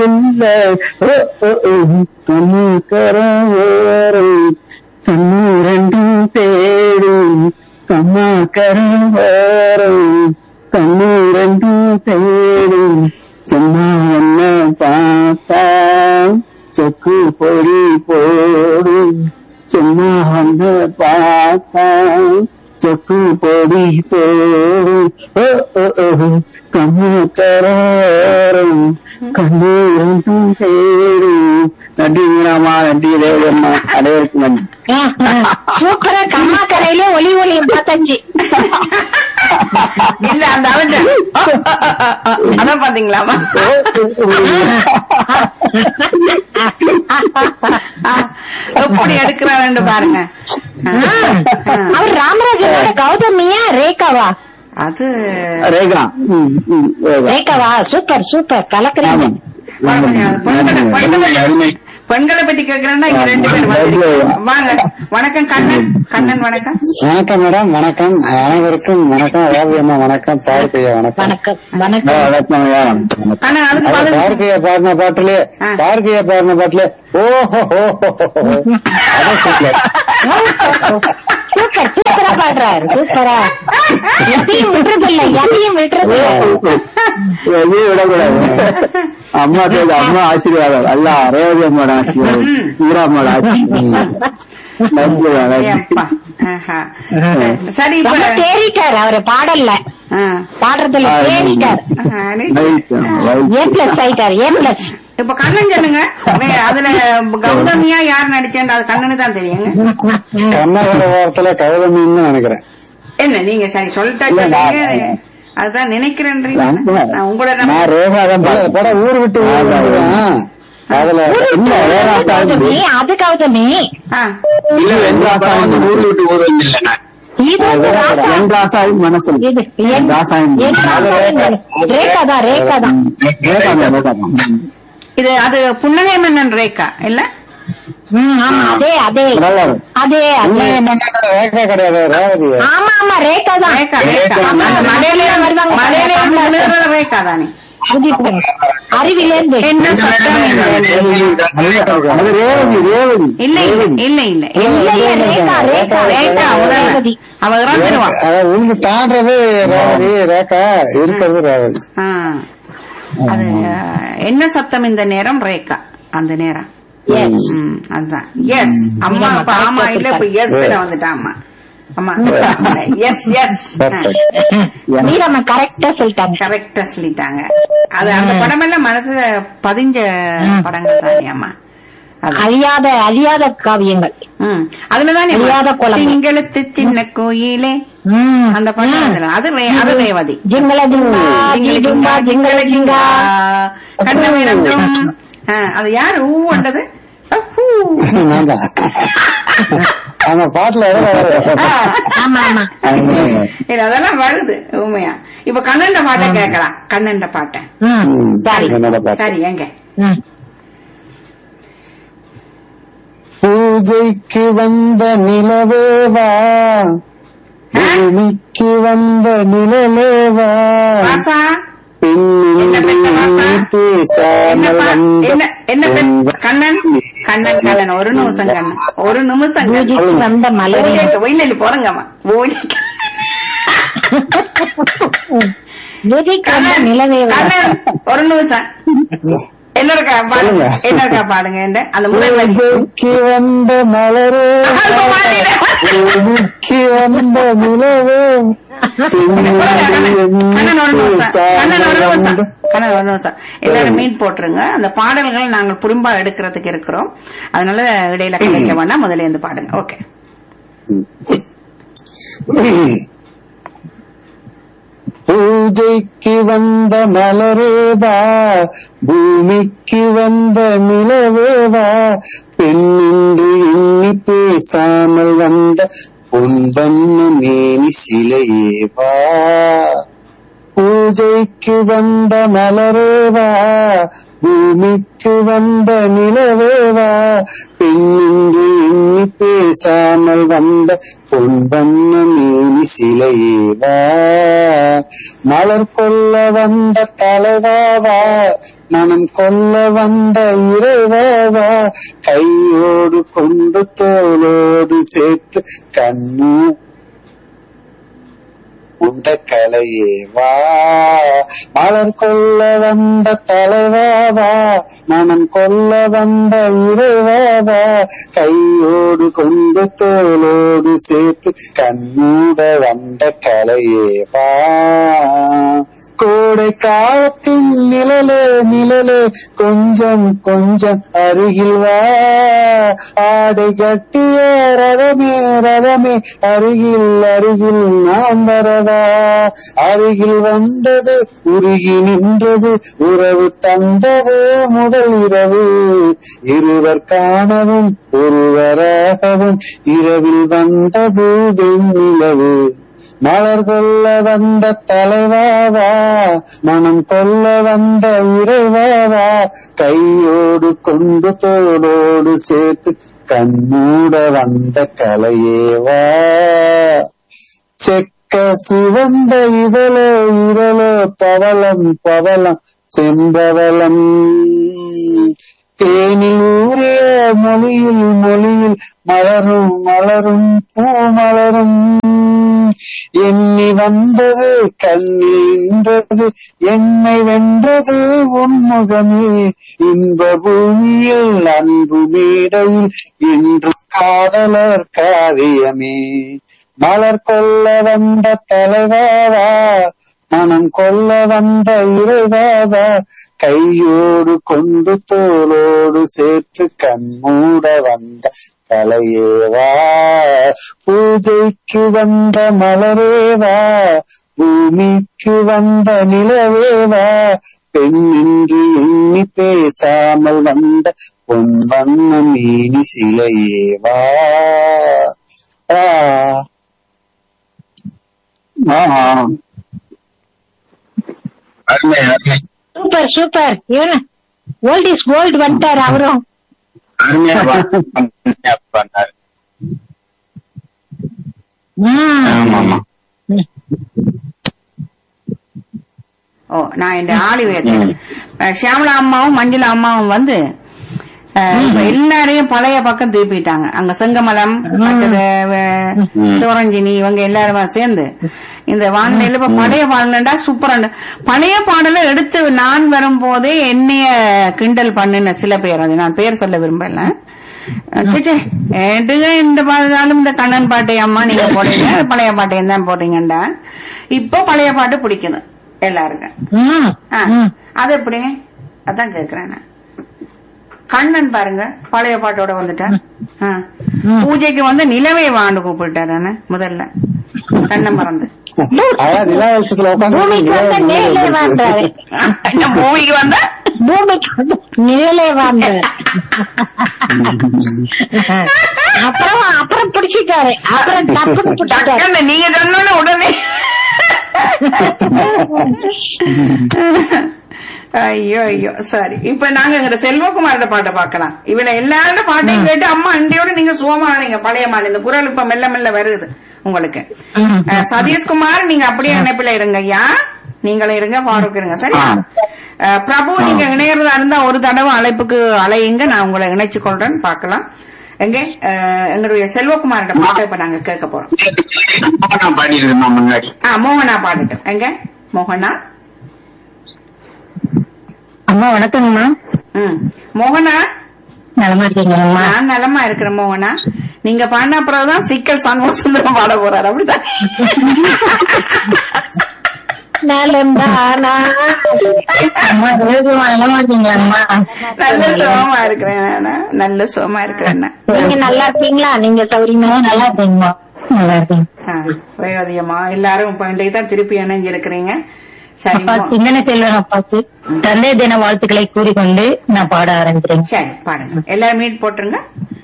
இல்ல ஓ, ஓ, ஓ, கண்ணு கரோரம் கண்ணு ரெண்டும் தேடும் கம்மா கரோரம் கண்ணு ரெண்டும் தேடும் சும்மா என்ன பார்த்தா சொக்கு பொடி போடும் சும்மா வந்து பார்த்தா சொக்கு பொடி போடும் ஓ, ஓ, ஓ, கண்ணு கரோரம் கண்ணு ரெண்டும் தேடும் நன்றி மீனாமா நன்றி தேவம்மா அனைவருக்கும் நன்றி சூப்பரா கம்மா கரையில ஒளி ஒளியும் பார்த்தாச்சு இல்ல அந்த அவன் அதான் பாத்தீங்களாமா எப்படி எடுக்கிறாரு பாருங்க அவர் ராமராஜனோட கௌதமியா ரேகாவா அது ரேகா ம், ம், ரேகா. ரேகாவா சூப்பர் சூப்பர் கலக்குறீங்க ஆமாம். பெண்களை பெண்களை- அருமை. பெண்களை பத்தி கேக்குறேன்னா இங்க ரெண்டு பேர் வந்திருக்கீங்க. வாங்க வணக்கம் கண்ணன் கண்ணன் வணக்கம் வணக்கம் மேடம் வணக்கம் அனைவருக்கும் வணக்கம் ராவி அம்மா வணக்கம் பார்க்கையா வணக்கம் வணக்கம் ஆ, வணக்கம் வணக்கம் ஐயா, வணக்கம். கண்ணன் அதுக்கு அது பதில் பார்க்கையா பாடின பாட்டுல ஆ. பார்க்கையா பாடின பாட்டுல ஓஹோ அதான் சூப்பர் சூப்பர் சூப்பரா பாடுறாரு சூப்பரா எதையும் விட்டுறதில்ல எதையும் விட்டுறதில்ல எதையும் விடக்கூடாது அம்மா பேரு அம்மா ஆசீர்வாதம் அல்ல ரேவதி அம்மாவோட ஆசீர்வாதம் வீராம்மாவோட ஆசீர்வாதம் நன்றி நன்றி. ஏப்பா. ஆஹா. சரி இப்ப ரொம்ப தேறிட்டார் அவரு பாடல்ல ஆ. பாடுறதுல தேறிட்டார் ஆஹா, நீ- ரைட், ரைட். ஏ பிளஸ் ஆயிட்டார் ஏ பிளஸ் இப்ப கண்ணன் சொல்லுங்க வே- அதுல கௌதமியா யார் நடிச்சேன் அது கண்ணனு தான் தெரியுங்க கண்ணகர வாரத்துல கௌதமின்னு நினைக்கிறேன் என்ன நீங்க சரி சொல்லிட்டா இல்ல, நான் சொல்லுங்க அதுதான் நினைக்கிறேன்றீங்க நான் நான் உங்களோட நான் நம்ப- ரேகா தான் இல்ல, பார்த்தேன். படம் ஊர் விட்டு ஊர் வந்துருவான். அதுல இல்ல, ரேகா அது தான் கௌதமி அது கௌதமி ஆ. இல்ல எங்க ஆசா வந்து ஊர் விட்டு ஊர் வந்து இல்ல இது வந்து ராசா. எங்க ஆசாயும் மனசு இது என்- ராசாயும் என் ராசாவின் ரேகா தான் ரேகா தான் ரேகா தான் ரேகா தான் இது அது புன்னகை மன்னன் ரேகா இல்ல ம், ஆமா அதே அதே நல்லா இருக்கு. அதே அதே உண்மையை மன்னனோட ரேகா கிடையாது ரேவதி ஆமா ஆமா ரேகா தான் ரேகா ரேகா ஆமா, அந்த மலையில வருவாங்க. மலையில விழுகிற ரேகா தானே புதிப்பன். அறிவிலேந்து என்ன சத்தம் இது? அது ரேவதி ரேவதி இல்ல இல்ல இல்ல இல்ல இல்லையே, ரேகா ரேகா ரேகா உடனே. ரேவதி அவ இறந்துருவான் அதாவது உனக்கு தாண்டது ரேவதி ரேகா இருக்கிறது ரேவதி ஆ. அது அஹ், என்ன சத்தம் இந்த நேரம் ரேகா அந்த நேரம் Yes. ம், அதுதான் எஸ் அம்மா ஆமா, அப்ப ஆமா correct இல்ல இப்ப எஸ் வந்துட்டா அம்மா அம்மா எஸ் எஸ் மீரம்மா கரெக்டா சொல்லிட்டாங்க கரெக்டா சொல்லிட்டாங்க அது அந்த படம் எல்லாம் மனசுல பதிஞ்ச படங்கள் தானே அம்மா அது. அழியாத அழியாத காவியங்கள் ம். அதுலதானே தெரியாத குழந்தை. திங்களத்து சின்ன கோயிலே ம். அந்த படம் அதுல. அது ரே- அது ரேவதி ஜிங்கள ஜிங்கா ஜிங்கும்பா ஜிங்கள ஜிங்கா கண்ணமிரந்தும் அது யாரு ஊண்டது நான் தான். அந்த பாட்டுல எவ்வளவு வரும்? ஆமா ஆமா அதெல்லாம் வருது உண்மையா இப்ப கண்ணண்ட பாட்டை கேட்கலாம் கண்ணண்ட பாட்டை ம், சரி என்னோட பாட்டு சரி எங்க ம். பூஜைக்கு வந்த நிலவேவா பூமிக்கு வந்த நிலவேவா பாப்பா என்ன பெத்த பாப்பா? என்ன பேசாமல் பா- வந்த என்ன என்ன பெத்த- கண்ணன் கண்ணன் கண்ணன் ஒரு நிமிஷம் கண்ணன் ஒரு நிமிஷம் பூஜைக்கு வந்த மலரே ஒயில போறங்கம்மா ஓடி பூஜைக்கு வந்த கண்ணன் நிலவேவா கண்ணன் ஒரு நிமிஷம் என்ன இருக்கா பாடுங்க சொல்லுங்க. என்ன இருக்கா பாடுங்க என்ன அந்த முதல் வரி பூஜைக்கு வந்த மலரே அப்ப பாடிடு. பூமிக்கு வந்த நிலவே கண்ணன் ஒரு நிமிஷம் கண்ணன் ஒரு நிமிஷம் கண்ணன் ஒரு நிமிஷம் எல்லாரும் மீட் போட்டுருங்க அந்த பாடல்கள் நாங்கள் புரிம்பா எடுக்கிறதுக்கு இருக்கிறோம் அதனால இடையில கிடைக்க வேண்டாம் முதல்ல இருந்து பாடுங்க ஓகே பூஜைக்கு வந்த மலரேவா பூமிக்கு வந்த நிலவேவா பெண்ணின்று எண்ணி பேசாமல் வந்த பொன்பண்ண மேனி சிலையேவா பூஜைக்கு வந்த மலரேவா பூமிக்கு வந்த நிலவேவா பெண் பெண்ணின்றி எண்ணி பேசாமல் வந்த பொன்பண்ண மேனி சிலையேவா மலர் கொல்ல வந்த தலைவாவா மனம் கொல்ல வந்த இறைவாவா கையோடு கொண்டு தோளோடு சேர்த்து கண்ணு உண்ட கலையே வா மலர் கொல்ல வந்த தலைவாவா மனம் கொல்ல வந்த இறைவாவா கையோடு கொண்டு தோளோடு சேர்த்து கண்ணூட வந்த கலையே வா கோடை காலத்தின் நிழலே நிழலே கொஞ்சம் கொஞ்சம் அருகில் வா ஆடை கட்டிய ரதமே ரதமே அருகில் அருகில் நாம் வரவா அருகில் வந்தது உருகி நின்றது உறவு தந்தது முதல் இரவு இருவர் காணவும் ஒருவராகவும் இரவில் வந்தது வெண்ணிலவு மலர் கொல்ல வந்த தலைவாவா மனம் கொல்ல வந்த இறைவாவா கையோடு கொண்டு தோளோடு சேர்த்து கண்ணூட வந்த கலையேவா செக்க சிவந்த இதழோ இதழோ பவளம் பவளம் செம்பவளம் தேனில் ஊறிய மொழியில் மொழியில் மலரும் மலரும் பூ மலரும் எண்ணி வந்தது கண்ணீன்றது என்னை வென்றது உன்முகமே இன்ப பூமியில் அன்பு மேடையில் இன்று காதலர் காவியமே மலர் கொல்ல வந்த தலைவாவா மனம் கொல்ல வந்த இறைவாவா கையோடு கொண்டு தோளோடு சேர்த்து கண்மூட வந்த கலையேவா பூஜைக்கு வந்த மலரேவா பூமிக்கு வந்த நிலவேவா பெண்ணின்றி எண்ணி பேசாமல் வந்த பொன் வண்ண மீனி சிலையேவா ஆ ஆஹா. அருமை அருமை சூப்பர் சூப்பர் இவனு ஓல்ட் இஸ் கோல்டு வந்துட்டாரு அவரும் அருமையா பா- அருமையா பண்ணாரு ம். ஆமா ஆமா ஓ நான் இந்த ஆளி வைத்தேன் ஷியாமலா அம்மாவும் மஞ்சுளா அம்மாவும் வந்து அஹ், இப்ப எல்லாரையும் பழைய பக்கம் திருப்பிட்டாங்க அங்க செங்கமலம் மற்றது, அஹ், சிவரஞ்சினி இவங்க எல்லாருமா சேர்ந்து இந்த வானிலையில இப்ப பழைய பாடலண்டா சூப்பரா பழைய பாடலை எடுத்து நான் வரும்போதே என்னைய கிண்டல் பண்ணின சில பேர் அது நான் பேர் சொல்ல விரும்பல ச்சே, ஏண்டுங்க இந்த பாட்டாலும் இந்த கண்ணன் பாட்டை அம்மா நீங்க போடுறீங்க பழைய பாட்டையும் தான் போடுறீங்கண்டா இப்போ பழைய பாட்டு பிடிக்குது எல்லாருக்கும் ம். ஆ, ம். அது எப்படி அதான் கேக்குறேன் நான். கண்ணன் பாருங்க பழைய பாட்டோட வந்துட்டேன் ஆ. பூஜைக்கு வந்து நிலவே வாண்டு கூப்பிட்டாரு நானு முதல்ல கண்ணை மறந்து அதான் நிலா வருஷத்துல பூமிக்கு வந்த நிழலே வாழ்ந்தாரு என்ன மூவிக்கு வந்தா பூமிக்கு வந்து நிழலே வாழ்ந்தாரு அப்புறம் அப்புறம் பிடிச்சிட்டாரு அப்புறம் டப்புன்னு பிடிச்சிட்டாரு டக்குன்னு நீங்க சொன்னோன்னு உடனே ஐயோ ஐயோ சாரி இப்ப நாங்க எங்க செல்வகுமாரோட பாட்டை பார்க்கலாம் இவள எல்லாரோட பாட்டையும் கேட்டு அம்மா அண்டையோட நீங்க சுகமா ஆனீங்க பழைய மாதிரி இந்த குரல் இப்ப மெல்ல மெல்ல வருது உங்களுக்கு அஹ், சதீஷ்குமார் நீங்க அப்படியே இணைப்புல இருங்க ஐயா நீங்களும் இருங்க ஃபாரூக் இருங்க சரியா அஹ், பிரபு நீங்க இணையறதா இருந்தா ஒரு தடவை அழைப்புக்கு அலையுங்க நான் உங்களை இணைச்சு கொள்றேன் பார்க்கலாம் எங்க அஹ், எங்களுடைய செல்வகுமாரோட பாட்டை இப்ப நாங்க கேட்க போறோம் நான் பாடியிருந்தேன் முன்னாடி ஆ மோகனா பாடட்டும் எங்க மோகனா அம்மா வணக்கங்கம்மா ம் மோகனா நலமா இருக்கீங்களா நான் நலமா இருக்கிறேன் மோகனா நீங்க பாடின அப்புறம்தான் சிக்கல் சண்முக சுந்தரம் பாட போறாரு அப்படிதான் நலந்தானா அம்மா ரோஜுமா நலமா இருக்கீங்களாம்மா நல்ல சுகமா இருக்கிறேன் நானு. நல்ல சுகமா இருக்கிறேன் நான். நீங்க நல்லா இருக்கீங்களா நீங்க சௌரியமா நல்லா இருக்கீங்களா நல்லா இருக்கீங்க ஆ, வயோதிகமா எல்லாரும் இப்ப இன்றைக்கு தான் திருப்பி இணைஞ்சு இருக்கிறீங்க சரி அப்பா மோ- சிந்தனை செல்வன் அப்பாக்கு தந்தை தின வாழ்த்துக்களை கூறிக்கொண்டு நான் பாட ஆரம்பிக்கிறேன் சரி பாடுங்க எல்லாரும் மீட் போட்டுருங்க